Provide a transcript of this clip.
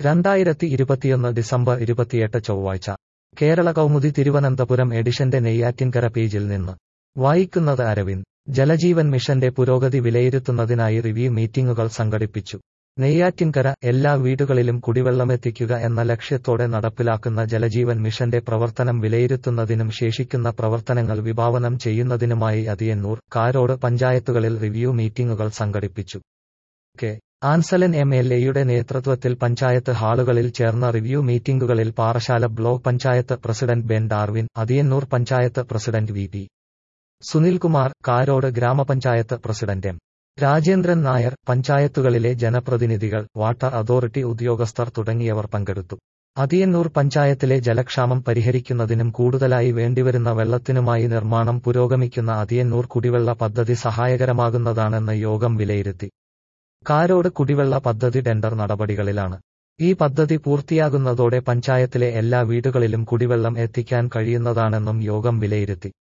രണ്ടായിരത്തി ഇരുപത്തിയൊന്ന് ഡിസംബർ ഇരുപത്തിയെട്ട് ചൊവ്വാഴ്ച കേരള കൗമുദി തിരുവനന്തപുരം എഡിഷന്റെ നെയ്യാറ്റിൻകര പേജിൽ നിന്ന് വായിക്കുന്നത് അരവിന്ദ് ജലജീവൻ മിഷന്റെ പുരോഗതി വിലയിരുത്തുന്നതിനായി റിവ്യൂ മീറ്റിംഗുകൾ സംഘടിപ്പിച്ചു നെയ്യാറ്റിൻകര എല്ലാ വീടുകളിലും കുടിവെള്ളമെത്തിക്കുക എന്ന ലക്ഷ്യത്തോടെ നടപ്പിലാക്കുന്ന ജലജീവൻ മിഷന്റെ പ്രവർത്തനം വിലയിരുത്തുന്നതിനും ശേഷിക്കുന്ന പ്രവർത്തനങ്ങൾ വിഭാവനം ചെയ്യുന്നതിനുമായി അതിയന്നൂർ കാരോട് പഞ്ചായത്തുകളിൽ റിവ്യൂ മീറ്റിംഗുകൾ സംഘടിപ്പിച്ചു കെ ആൻസലൻ എം എൽ എയുടെ നേതൃത്വത്തിൽ പഞ്ചായത്ത് ഹാളുകളിൽ ചേർന്ന റിവ്യൂ മീറ്റിംഗുകളിൽ Parassala block panchayat president Ben Darwin Athiyannoor panchayat president V P Sunilkumar Karode ഗ്രാമപഞ്ചായത്ത് പ്രസിഡന്റ് എം രാജേന്ദ്രൻ നായർ പഞ്ചായത്തുകളിലെ ജനപ്രതിനിധികൾ വാട്ടർ അതോറിറ്റി ഉദ്യോഗസ്ഥർ തുടങ്ങിയവർ പങ്കെടുത്തു അതിയന്നൂർ പഞ്ചായത്തിലെ ജലക്ഷാമം പരിഹരിക്കുന്നതിനും കൂടുതലായി വേണ്ടിവരുന്ന വെള്ളത്തിനുമായി നിർമ്മാണം പുരോഗമിക്കുന്ന അതിയന്നൂർ കുടിവെള്ള പദ്ധതി സഹായകരമാകുന്നതാണെന്ന് യോഗം വിലയിരുത്തി കാരോട് കുടിവെള്ള പദ്ധതി ടെൻഡർ നടപടികളിലാണ് ഈ പദ്ധതി പൂർത്തിയാകുന്നതോടെ പഞ്ചായത്തിലെ എല്ലാ വീടുകളിലും കുടിവെള്ളം എത്തിക്കാൻ കഴിയുന്നതാണെന്നും യോഗം വിലയിരുത്തി